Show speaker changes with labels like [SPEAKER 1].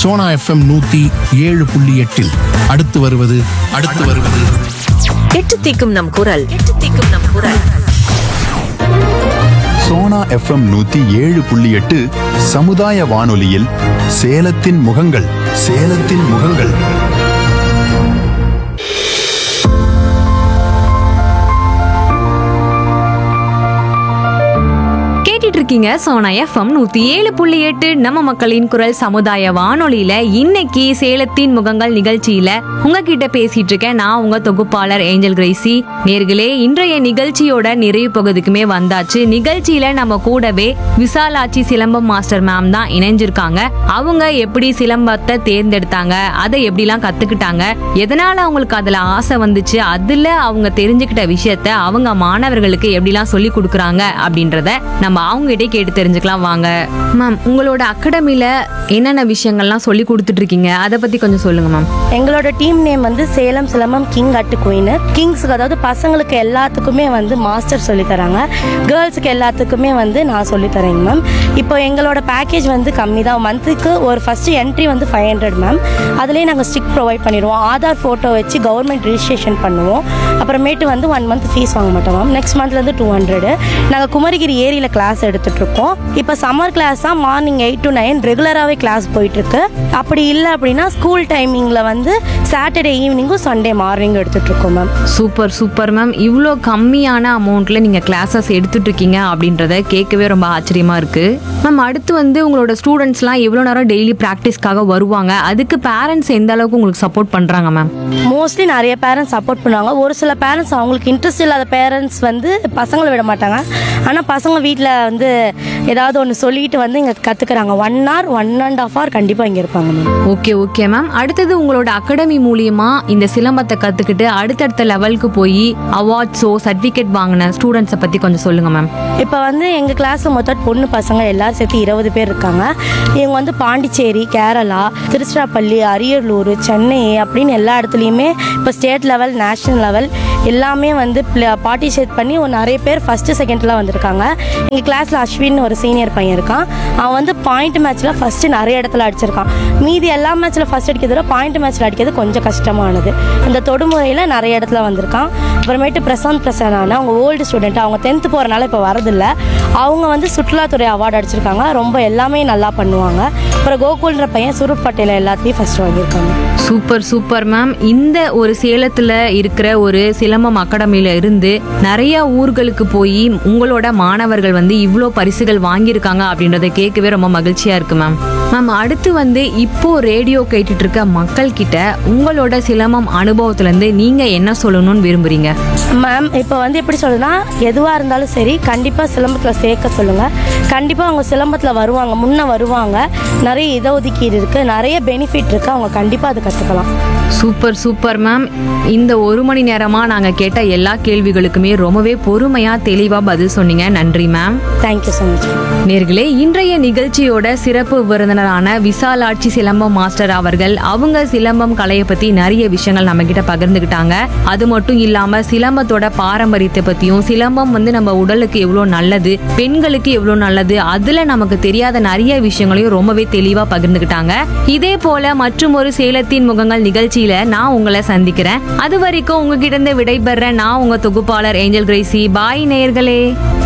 [SPEAKER 1] Sona FM நூத்தி ஏழு புள்ளி எட்டில் அடுத்து வருவது அடுத்து வருவது
[SPEAKER 2] எட்டு தீக்கும் நம் குரல் எட்டு தீக்கும் நம் குரல்
[SPEAKER 3] சோனா எஃப்எம் நூத்தி ஏழு புள்ளி எட்டு சமுதாய வானொலியில் சேலத்தின் முகங்கள் சேலத்தின் முகங்கள்
[SPEAKER 4] கேட்டுட்டு இருக்கீங்க சோனா எஃப்எம் நூத்தி ஏழு புள்ளி எட்டு நம்ம மக்களின் குரல் சமுதாய வானொலியில இன்னைக்கு சேலத்தின் முகங்கள் நிகழ்ச்சியில உங்ககிட்ட பேசிட்டு இருக்கேன் நான் உங்க தொகுப்பாளர் ஏஞ்சல் கிரேசி நேர்களே இன்றைய நிகழ்ச்சியோட நிறைவு பகுதிக்குமே வந்தாச்சு நிகழ்ச்சியில நம்ம கூடவே விசாலாட்சி சிலம்பம் மாஸ்டர் மேம் தான் இணைஞ்சிருக்காங்க அவங்க எப்படி சிலம்பத்தை தேர்ந்தெடுத்தாங்க அதை எப்படிலாம் கத்துக்கிட்டாங்க எதனால அவங்களுக்கு அதுல ஆசை வந்துச்சு அதுல அவங்க தெரிஞ்சுக்கிட்ட விஷயத்த அவங்க மாணவர்களுக்கு எப்படிலாம் சொல்லி கொடுக்குறாங்க அப்படின்றத நம்ம அவங்க கிட்டே கேட்டு தெரிஞ்சுக்கலாம் வாங்க மேம் உங்களோட அகாடமில என்னென்ன விஷயங்கள்லாம் சொல்லி கொடுத்துட்டு இருக்கீங்க அதை பத்தி கொஞ்சம் சொல்லுங்க மேம்
[SPEAKER 5] எங்களோட டீம் நேம் வந்து Salem Silambam king and queen கிங்ஸுக்கு அதாவது பசங்களுக்கு எல்லாத்துக்குமே வந்து மாஸ்டர் சொல்லி தராங்க கேர்ள்ஸுக்கு எல்லாத்துக்குமே வந்து நான் சொல்லி தரேங்க மேம் இப்போ எங்களோட பேக்கேஜ் வந்து கம்மி தான் மந்த்துக்கு ஒரு ஃபர்ஸ்ட் என்ட்ரி வந்து ஃபைவ் ஹண்ட்ரட் மேம் அதுலேயே நாங்கள் ஸ்டிக் ப்ரொவைட் பண்ணிடுவோம் ஆதார் ஃபோட்டோ வச்சு கவர்மெண்ட் ரிஜிஸ்ட்ரேஷன் பண்ணுவோம் அப்புறமேட்டு வந்து ஒன் மந்த் ஃபீஸ் வாங்க மாட்டோம் மேம் நெக்ஸ்ட் மந்த்லேருந்து டூ ஹண்ட்ரடு நாங்கள் குமரிகிரி ஏரியில் கிளாஸ் எடுத்துட்டு இருக்கோம் இப்போ சம்மர் கிளாஸ் தான் மார்னிங் எயிட் டு நைன் ரெகுலராகவே கிளாஸ் போயிட்டுருக்கு அப்படி இல்லை அப்படின்னா ஸ்கூல் டைமிங்கில் வந்து சாட்டர்டே ஈவினிங்கும் சண்டே மார்னிங் எடுத்துட்டு இருக்கோம் மேம்
[SPEAKER 4] சூப்பர் சூப்பர் மேம் இவ்வளோ கம்மியான அமௌண்ட்ல நீங்க கிளாஸஸ் எடுத்துட்டு இருக்கீங்க அப்படின்றத கேட்கவே ரொம்ப ஆச்சரியமா இருக்கு மேம் அடுத்து வந்து உங்களோட ஸ்டூடெண்ட்ஸ்லாம் எவ்வளோ நேரம் டெய்லி ப்ராக்டிஸ்க்காக வருவாங்க அதுக்கு பேரண்ட்ஸ் எந்த அளவுக்கு உங்களுக்கு சப்போர்ட் பண்றாங்க மேம்
[SPEAKER 5] மோஸ்ட்லி நிறைய பேரண்ட்ஸ் சப்போர்ட் பண்ணுவாங்க ஒரு சில பேரண்ட்ஸ் அவங்களுக்கு இன்ட்ரெஸ்ட் இல்லாத பேரண்ட்ஸ் வந்து பசங்களை விட மாட்டாங்க ஆனால் பசங்க வீட்டில் வந்து ஏதாவது ஒன்று சொல்லிட்டு வந்து இங்கே கற்றுக்குறாங்க one hour one and half hour கண்டிப்பாக இங்கே இருப்பாங்க மேம்
[SPEAKER 4] ஓகே ஓகே மேம் அடுத்தது உங்களோட அகாடமி மூலியமா இந்த சிலம்பத்தை கத்துக்கிட்டு அடுத்தடுத்த லெவலுக்கு போய் அவார்ட்ஸோ சர்டிஃபிகேட் வாங்கின ஸ்டூடெண்ட்ஸை பத்தி கொஞ்சம் சொல்லுங்க மேம்
[SPEAKER 5] இப்போ வந்து எங்கள் கிளாஸில் மொத்தம் பொண்ணு பசங்க எல்லாரும் சேர்த்து இருபது பேர் இருக்காங்க இவங்க வந்து பாண்டிச்சேரி கேரளா திருச்சிராப்பள்ளி அரியலூர் சென்னை அப்படின்னு எல்லா இடத்துலையுமே இப்போ ஸ்டேட் லெவல் நேஷ்னல் லெவல் எல்லாமே வந்து பார்ட்டிசிபேட் பண்ணி ஒரு நிறைய பேர் ஃபஸ்ட்டு செகண்ட்லாம் வந்திருக்காங்க எங்கள் கிளாஸில் அஸ்வின் ஒரு சீனியர் பையன் இருக்கான் அவன் வந்து பாயிண்ட் மேட்ச்சில் ஃபஸ்ட்டு நிறைய இடத்துல அடிச்சிருக்கான் மீதி எல்லா மேட்ச்சில் ஃபஸ்ட் அடிக்கிறத பாயிண்ட் மேட்ச்சில் அடிக்கிறது கொஞ்சம் கஷ்டமானது இந்த தொடுமுறையில் நிறைய இடத்துல வந்திருக்கான் அப்புறமேட்டு பிரசாந்த் பிரசன்னான அவங்க ஓல்டு ஸ்டூடெண்ட் அவங்க டென்த்து போகிறனால இப்போ வரதில்லை அவங்க வந்து சுற்றுலாத்துறை அவார்டு அடிச்சிருக்காங்க ரொம்ப எல்லாமே நல்லா பண்ணுவாங்க அப்புறம் கோகுல்ன்ற பையன் சுருட்பட்டையில் எல்லாத்தையும் ஃபஸ்ட் வாங்கியிருக்காங்க
[SPEAKER 4] சூப்பர் சூப்பர் மேம் இந்த ஒரு சேலத்துல இருக்கிற ஒரு சிலம்பம் அகாடமியில இருந்து நிறைய ஊர்களுக்கு போய் உங்களோட மாணவர்கள் வந்து இவ்வளோ பரிசுகள் வாங்கியிருக்காங்க அப்படின்றத கேட்கவே ரொம்ப மகிழ்ச்சியா இருக்கு மேம் மேம் அடுத்து வந்து இப்போ ரேடியோ கேட்டுட்டு இருக்க மக்கள் கிட்ட உங்களோட சிலம்பம் அனுபவத்துல இருந்து நீங்க என்ன சொல்லணும்னு விரும்புறீங்க
[SPEAKER 5] மேம் இப்போ வந்து எப்படி சொல்றதுன்னா எதுவாக இருந்தாலும் சரி கண்டிப்பாக சிலம்பத்தில் சேர்க்க சொல்லுங்கள் கண்டிப்பாக அவங்க சிலம்பத்தில் வருவாங்க முன்ன வருவாங்க நிறைய இட ஒதுக்கீடு இருக்குது நிறைய பெனிஃபிட் இருக்குது அவங்க கண்டிப்பாக அது கற்றுக்கலாம்
[SPEAKER 4] சூப்பர் சூப்பர் மேம் இந்த ஒரு மணி நேரமா நாங்க கேட்ட எல்லா கேள்விகளுக்குமே ரொம்பவே பொறுமையா தெளிவா பதில் சொன்னீங்க நன்றி மேம்
[SPEAKER 5] தேங்க்யூ ஸோ மச்
[SPEAKER 4] நேர்களே இன்றைய நிகழ்ச்சியோட சிறப்பு விருந்தினரான விசாலாட்சி சிலம்பம் மாஸ்டர் அவர்கள் அவங்க சிலம்பம் கலையை பத்தி நிறைய விஷயங்கள் நம்ம கிட்ட பகிர்ந்துகிட்டாங்க அது மட்டும் இல்லாம சிலம்பத்தோட பாரம்பரியத்தை பத்தியும் சிலம்பம் வந்து நம்ம உடலுக்கு எவ்வளவு நல்லது பெண்களுக்கு எவ்வளவு நல்லது அதுல நமக்கு தெரியாத நிறைய விஷயங்களையும் ரொம்பவே தெளிவா பகிர்ந்துகிட்டாங்க இதே போல மற்றும் ஒரு சேலத்தின் முகங்கள் நிகழ்ச்சியில நான் உங்களை சந்திக்கிறேன் அது வரைக்கும் உங்ககிட்ட இருந்து விடைபெற நான் உங்க தொகுப்பாளர் ஏஞ்சல் கிரேசி பாய் நேயர்களே